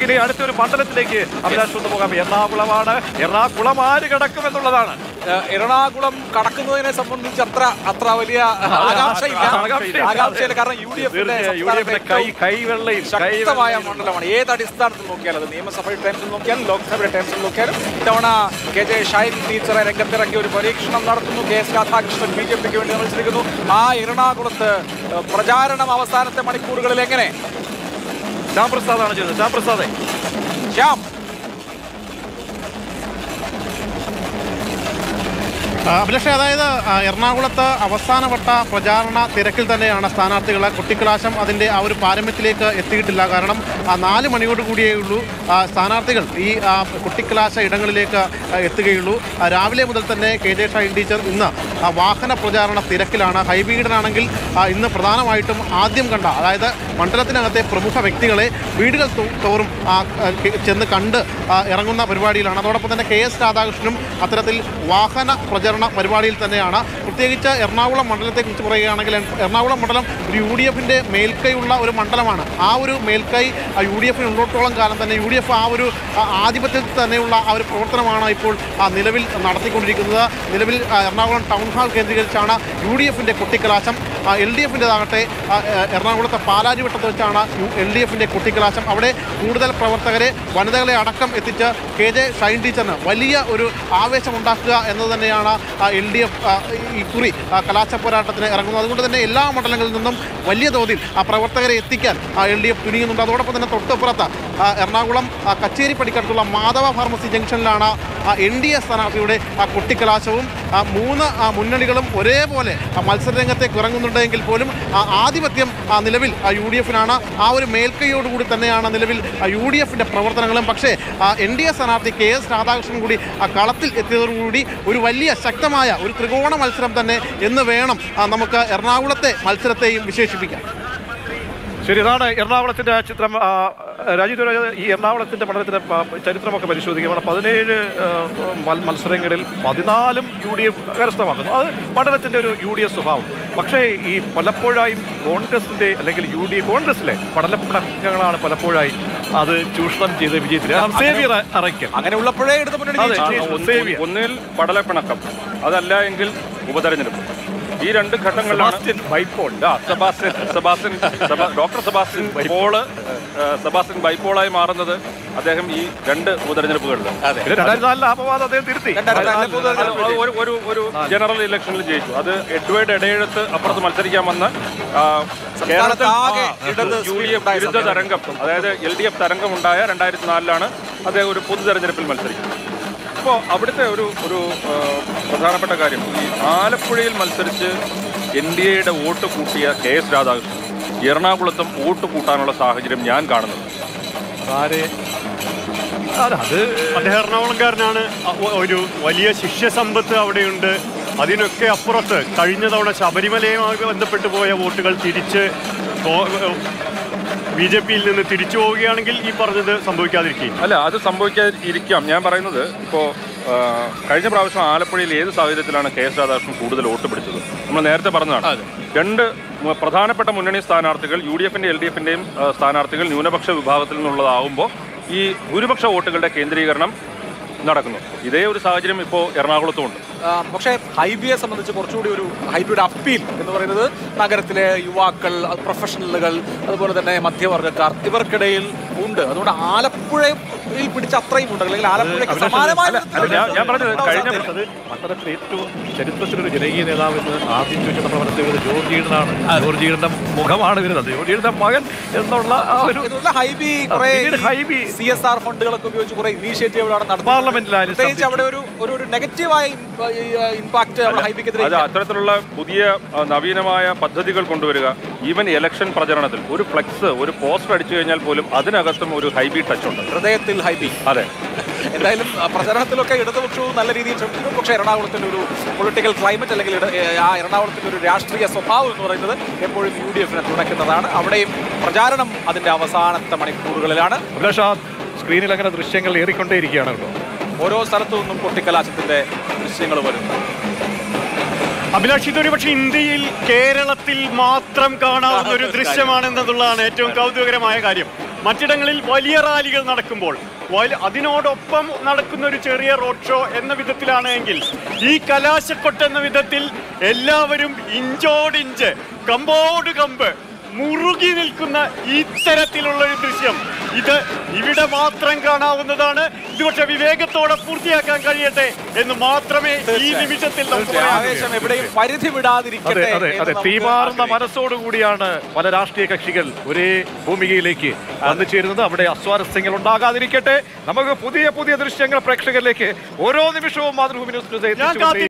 നമുക്കിനി അടുത്തൊരു മണ്ഡലത്തിലേക്ക് അഭിലാഷ് ഒന്ന് പോകാം എറണാകുളമാണ് എറണാകുളം ആര് കിടക്കുമെന്നുള്ളതാണ് ഏഹ് എറണാകുളം കടക്കുന്നതിനെ സംബന്ധിച്ച് അത്ര അത്ര വലിയ ആകാംക്ഷയില്ല ആകാംക്ഷയില്ല. ആകാംക്ഷയില്ല കാരണം യു ഡി തീർച്ചയായും യു ഡി എഫിന്റെ കൈ കൈവെള്ളയിൽ ശക്തമായ കൈവെള്ളയിൽ മണ്ഡലമാണ് ഏത് അടിസ്ഥാനത്തിൽ നോക്കിയാലും അത് നിയമസഭയുടെ ടൈംസിൽ നോക്കിയാലും ലോക്സഭയുടെ ടൈംസിൽ നോക്കിയാലും ഇത്തവണ കെ ജെ ഷൈൻ ടീച്ചറെ രംഗത്തിറക്കി ഒരു പരീക്ഷണം നടത്തുന്നു K S Radhakrishnan B J പിക്ക് വേണ്ടി മത്സരിക്കുന്നു ആ എറണാകുളത്ത് ഏഹ് പ്രചാരണം അവസാനത്തെ മണിക്കൂറുകളിൽ എങ്ങനെ ശ്യാം പ്രസാദാണ് ചെയ്തത് ശ്യാം പ്രസാദേ ശ്യാം ആ, അഭിലാഷേ അതായത് ആ, എറണാകുളത്ത് അവസാനവട്ട പ്രചാരണ തിരക്കിൽ തന്നെയാണ് സ്ഥാനാർത്ഥികൾ കുട്ടിക്കലാശം അതിൻ്റെ ആ ഒരു പാരമ്യത്തിലേക്ക് എത്തിയിട്ടില്ല കാരണം ആ, നാല് മണിയോട് കൂടിയേ ഉള്ളൂ ആ, സ്ഥാനാർത്ഥികൾ ഈ ആ, കുട്ടിക്കലാശ ഇടങ്ങളിലേക്ക് ആ, എത്തുകയുള്ളൂ ആ, രാവിലെ മുതൽ തന്നെ കെ ജെ ഷൈൻ ടീച്ചർ ഇന്ന് ആ, വാഹന പ്രചാരണ തിരക്കിലാണ് ഹൈബീഡനാണെങ്കിൽ ആ, ഇന്ന് പ്രധാനമായിട്ടും ആദ്യം കണ്ട അതായത് മണ്ഡലത്തിനകത്തെ പ്രമുഖ വ്യക്തികളെ വീടുകൾ തോ- തോറും ആ, ആ, കെ- ചെന്ന് കണ്ട് ആ, ഇറങ്ങുന്ന പരിപാടിയിലാണ് അതോടൊപ്പം തന്നെ കെ എസ് രാധാകൃഷ്ണനും അത്തരത്തിൽ വാഹന പ്രചരണ പരിപാടിയിൽ തന്നെയാണ് പ്രത്യേകിച്ച് എറണാകുളം മണ്ഡലത്തെക്കുറിച്ച് പറയുകയാണെങ്കിൽ എറണാകുളം മണ്ഡലം ഒരു യു ഡി എഫിൻ്റെ മേൽക്കൈയുള്ള ഒരു മണ്ഡലമാണ് ആ ഒരു മേൽക്കൈ ആ യു ഡി എഫിന് ഉള്ളോട്ടോളം കാലം തന്നെ യു ഡി എഫ് ആ ഒരു ആ, ആധിപത്യത്തിൽ തന്നെയുള്ള ആ ഒരു പ്രവർത്തനമാണ് ഇപ്പോൾ ആ, നിലവിൽ നടത്തിക്കൊണ്ടിരിക്കുന്നത് നിലവിൽ ആ, എറണാകുളം ടൗൺ ഹാൾ കേന്ദ്രീകരിച്ചാണ് യു ഡി എഫിൻ്റെ കുട്ടിക്കലാശം എൽ ഡി എഫിൻ്റെതാകട്ടെ എറണാകുളത്തെ പാലാരിവട്ടത്ത് വെച്ചാണ് എൽ ഡി എഫിൻ്റെ കുട്ടിക്കലാശം അവിടെ കൂടുതൽ പ്രവർത്തകരെ വനിതകളെ അടക്കം എത്തിച്ച് കെ ജെ ഷൈൻ ടീച്ചറിന് വലിയ ഒരു ആവേശമുണ്ടാക്കുക എന്നത് തന്നെയാണ് എൽ ഡി എഫ് ഇക്കുറി ആ, കലാശ പോരാട്ടത്തിന് ഇറങ്ങുന്നത് അതുകൊണ്ട് തന്നെ എല്ലാ മണ്ഡലങ്ങളിൽ നിന്നും വലിയ തോതിൽ ആ പ്രവർത്തകരെ എത്തിക്കാൻ എൽ ഡി എഫ് തുനിയുന്നുണ്ട് അതോടൊപ്പം തന്നെ തൊട്ടപ്പുറത്ത് ആ, എറണാകുളം ആ, കച്ചേരിപ്പടിക്കടുത്തുള്ള മാധവ ഫാർമസി ജംഗ്ഷനിലാണ് എൻ ഡി എ സ്ഥാനാർത്ഥിയുടെ ആ, കുട്ടിക്കലാശവും ആ, മൂന്ന് ആ, മുന്നണികളും ഒരേപോലെ ആ, മത്സരരംഗത്തേക്ക് ഇറങ്ങുന്നുണ്ടെങ്കിൽ പോലും ആ, ആധിപത്യം ആ, നിലവിൽ യു ഡി എഫിനാണ് ആ ഒരു മേൽക്കൈയോടുകൂടി തന്നെയാണ് നിലവിൽ യു ഡി എഫിൻ്റെ പ്രവർത്തനങ്ങളും പക്ഷേ എൻ ഡി എ സ്ഥാനാർത്ഥി കെ എസ് രാധാകൃഷ്ണൻ കൂടി ആ കളത്തിൽ എത്തിയതോടുകൂടി ഒരു വലിയ ശക്തമായ ഒരു ത്രികോണ മത്സരം തന്നെ എന്ന് വേണം ആ, നമുക്ക് എറണാകുളത്തെ മത്സരത്തെയും വിശേഷിപ്പിക്കാം ശരി ഇതാണ് എറണാകുളത്തിന്റെ ആ ചിത്രം ആ, രാജീവ് രാജ ഈ എറണാകുളത്തിന്റെ മണ്ഡലത്തിന്റെ പ- ചരിത്രമൊക്കെ പരിശോധിക്കുമ്പോൾ പതിനേഴ് ആ, മൽ- മത്സരങ്ങളിൽ പതിനാലും യു ഡി എഫ് കരസ്ഥമാക്കുന്നു അത് മണ്ഡലത്തിന്റെ ഒരു യു ഡി എഫ് സ്വഭാവം പക്ഷേ ഈ പലപ്പോഴായും കോൺഗ്രസിന്റെ അല്ലെങ്കിൽ യു ഡി കോൺഗ്രസിലെ പടലപ്പിണക്കങ്ങളാണ് പലപ്പോഴായി അത് ചൂഷണം ചെയ്ത് വിജയത്തിൽ സേവിയർ അറയ്ക്കൽ അങ്ങനെ ഉള്ളപ്പോഴേ എടുത്ത മുന്നണി അതെ. ജയിച്ചു. ആ, ഒന്ന് സേവിയർ. ഒന്നിൽ പടലപ്പിണക്കം അതല്ല എങ്കിൽ ഉപതെരഞ്ഞെടുപ്പ് ഈ രണ്ട് ഘട്ടങ്ങളിലാണ് സെബാസ്റ്റ്യൻ ബൈപ്പോൾ ആ, സെബാസ്റ്റ്യൻ സെബാസ്റ്റ്യൻ സെബാ- ഡോക്ടർ സെബാസ്റ്റ്യൻ ബൈപ്പോള് ഏഹ്, സെബാസ്റ്റ്യൻ ബൈപ്പോളായി മാറുന്നത് അദ്ദേഹം ഈ രണ്ട് ഉപതെരഞ്ഞെടുപ്പുകളിലാണ് അതെ പിന്നെ രണ്ടായിരത്തി നാലിലെ അപവാദം അദ്ദേഹം തിരുത്തി രണ്ടായിരത്തി നാലിലെ പൊതു അത് അത് ഒരു ഒരു ഒരു ജനറൽ ഇലക്ഷനിൽ ജയിച്ചു അത് എഡ്വേർഡ് ഇടയെഴുത്ത് അപ്പുറത്ത് മത്സരിക്കാൻ വന്ന ആ, കേരളത്തിൽ ആകെ ഇടത് യു ഡി എഫ് ഉണ്ടായ വിരുദ്ധ തരംഗം അതായത് എൽ ഡി എഫ് തരംഗം ഉണ്ടായ രണ്ടായിരത്തി നാലിലാണ് അദ്ദേഹം ഒരു പൊതു തെരഞ്ഞെടുപ്പിൽ മത്സരിക്കുന്നത് അപ്പോൾ അവിടുത്തെ ഒരു ഒരു ആ, പ്രധാനപ്പെട്ട കാര്യം ഈ ആലപ്പുഴയിൽ മത്സരിച്ച് എൻ ഡി എയുടെ വോട്ട് കൂട്ടിയ കെ എസ് രാധാകൃഷ്ണൻ എറണാകുളത്തും വോട്ട് കൂട്ടാനുള്ള സാഹചര്യം ഞാൻ കാണുന്നത് ആരെ അത് അത് അദ്ദേഹം എറണാകുളംകാരനാണ് അ- ഒരു വലിയ ശിഷ്യസമ്പത്ത് അവിടെയുണ്ട് അതിനൊക്കെ അപ്പുറത്ത് കഴിഞ്ഞ തവണ ശബരിമലയുമായി ബന്ധപ്പെട്ട് പോയ വോട്ടുകൾ തിരിച്ച് ബി ജെ പിയിൽ നിന്ന് തിരിച്ചു പോവുകയാണെങ്കിൽ ഈ പറഞ്ഞത് സംഭവിക്കാതിരിക്കുകയും അല്ല അത് സംഭവിക്കാതിരിക്കാം ഞാൻ പറയുന്നത് ഇപ്പോൾ കഴിഞ്ഞ പ്രാവശ്യം ആലപ്പുഴയിൽ ഏത് സാഹചര്യത്തിലാണ് കെ എസ് രാധാകൃഷ്ണൻ കൂടുതൽ വോട്ട് പിടിച്ചത് നമ്മൾ നേരത്തെ പറഞ്ഞതാണ് രണ്ട് മു- പ്രധാനപ്പെട്ട മുന്നണി സ്ഥാനാർത്ഥികൾ യു ഡി എഫിൻ്റെ എൽ ഡി എഫിൻ്റെയും സ്ഥാനാർത്ഥികൾ ന്യൂനപക്ഷ വിഭാഗത്തിൽ നിന്നുള്ളതാകുമ്പോൾ ഈ ഭൂരിപക്ഷ വോട്ടുകളുടെ കേന്ദ്രീകരണം നടക്കുന്നു ഇതേ ഒരു സാഹചര്യം ഇപ്പോൾ എറണാകുളത്തും ഉണ്ട് ആ, പക്ഷേ ഹൈബിയെ സംബന്ധിച്ച് കുറച്ചുകൂടി ഒരു ഹൈബിയുടെ അപ്പീൽ എന്ന് പറയുന്നത് നഗരത്തിലെ യുവാക്കൾ അത് പ്രൊഫഷണലുകൾ അതുപോലെ തന്നെ മധ്യവർഗ്ഗക്കാർ ഇവർക്കിടയിൽ ഉണ്ട് അതുകൊണ്ട് ആലപ്പുഴയിൽ പിടിച്ച അത്രയും ഉണ്ട് അല്ലെങ്കിൽ ആലപ്പുഴയ്ക്ക് അഭിലാഷ് സമാനമായ അല്ല, അല്ല, ഞാൻ- ഞാൻ പറഞ്ഞത് ഉണ്ടാവാൻ കഴിഞ്ഞ സാധ്യത. അത് മണ്ഡലത്തിൽ ഏറ്റവും ചരിത്രത്തിലൊരു ജനകീയ നേതാവ് എന്ന് ആദ്യം ചോദിച്ച നമ്മുടെ മനസ്സിൽ വരുന്നത് ജോർജ് ഈഡനാണ് ജോർജ് ഈഡന്റെ മുഖമാണ് വരുന്നത് ജോർജ് ഈഡന്റെ മകൻ എന്നുള്ള ആ ഒരു എന്നുള്ള ഹൈബി കുറെ പിന്നീട് ഹൈബി സി എസ് ആർ ഫണ്ടുകളൊക്കെ ഉപയോഗിച്ച് കുറെ ഇനീഷ്യേറ്റീവുകളാണ് നടത്തുന്നത് പാർലമെന്റിലായാലും പ്രത്യേകിച്ച് അവിടെ ഒരു ഒരു ഒരു നെഗറ്റീവായ ഇമ്പാക്ട് ഹൈബിക്കെതിരെ അത് അത്തരത്തിലുള്ള പുതിയ ആ, നവീനമായ പദ്ധതികൾ കൊണ്ടുവരിക ഈവൻ ഇലക്ഷൻ പ്രചരണത്തിൽ ഒരു ഫ്ലെക്സ് ഒരു പോസ്റ്റർ അടിച്ചു കഴിഞ്ഞാൽ പോലും അതിനകത്തും ഒരു ഹൈബി ടച്ച് ഉണ്ട് ഹൃദയത്തിൽ ഹൈബി അതെ എന്തായാലും ആ, പ്രചരണത്തിലൊക്കെ ഇടതുപക്ഷവും നല്ല രീതിയിൽ ശ്രമിക്കുന്നു പക്ഷേ എറണാകുളത്തിന്റെ ഒരു പൊളിറ്റിക്കൽ ക്ലൈമറ്റ് അല്ലെങ്കിൽ ഇട- ഏ, ആ എറണാകുളത്തിന്റെ ഒരു രാഷ്ട്രീയ സ്വഭാവം എന്ന് പറയുന്നത് എപ്പോഴും യു ഡി എഫിനെ തുണയ്ക്കുന്നതാണ് അവിടെയും പ്രചാരണം അതിന്റെ അവസാനത്തെ മണിക്കൂറുകളിലാണ് അഭിലാഷ് ആ സ്ക്രീനിൽ അങ്ങനെ ദൃശ്യങ്ങൾ ഏറിക്കൊണ്ടേയിരിക്കുകയാണ് കേട്ടോ ഓരോ സ്ഥലത്തു നിന്നും പൊട്ടിക്കലാശത്തിന്റെ ദൃശ്യങ്ങൾ വരുന്നു അഭിലാഷ് ഇതൊരു പക്ഷേ ഇന്ത്യയിൽ കേരളത്തിൽ മാത്രം കാണാവുന്ന ഒരു ദൃശ്യമാണെന്നതുള്ളതാണ് ഏറ്റവും കൗതുകകരമായ കാര്യം മറ്റിടങ്ങളിൽ വലിയ റാലികൾ നടക്കുമ്പോൾ വലി- അതിനോടൊപ്പം നടക്കുന്ന ഒരു ചെറിയ റോഡ് ഷോ എന്ന വിധത്തിലാണ് എങ്കിൽ ഈ കലാശക്കൊട്ട് എന്ന വിധത്തിൽ എല്ലാവരും ഇഞ്ചോടിഞ്ച് കമ്പോട് കമ്പ് മുറുകി നിൽക്കുന്ന ഇത്തരത്തിലുള്ള ഒരു ദൃശ്യം ഇത് ഇവിടെ മാത്രം കാണാവുന്നതാണ് ഇത് പക്ഷെ വിവേകത്തോടെ പൂർത്തിയാക്കാൻ കഴിയട്ടെ എന്ന് മാത്രമേ ഈ നിമിഷത്തിൽ നമുക്ക് പറയാൻ ആവേശം എവിടെയും പരിധി വിടാതിരിക്കട്ടെ അതെ അതെ എന്ന് അതെ നമുക്ക് തീമാർന്ന ആഗ്രഹിക്കാം. മനസ്സോടുകൂടിയാണ് പല രാഷ്ട്രീയ കക്ഷികൾ ഒരേ ഭൂമികയിലേക്ക് വന്നു ചേരുന്നത് അവിടെ അസ്വാരസ്യങ്ങൾ ഉണ്ടാകാതിരിക്കട്ടെ നമുക്ക് പുതിയ പുതിയ ദൃശ്യങ്ങൾ പ്രേക്ഷകരിലേക്ക് ഓരോ നിമിഷവും മാതൃഭൂമി ന്യൂസ് ഞാൻ കാത്തി-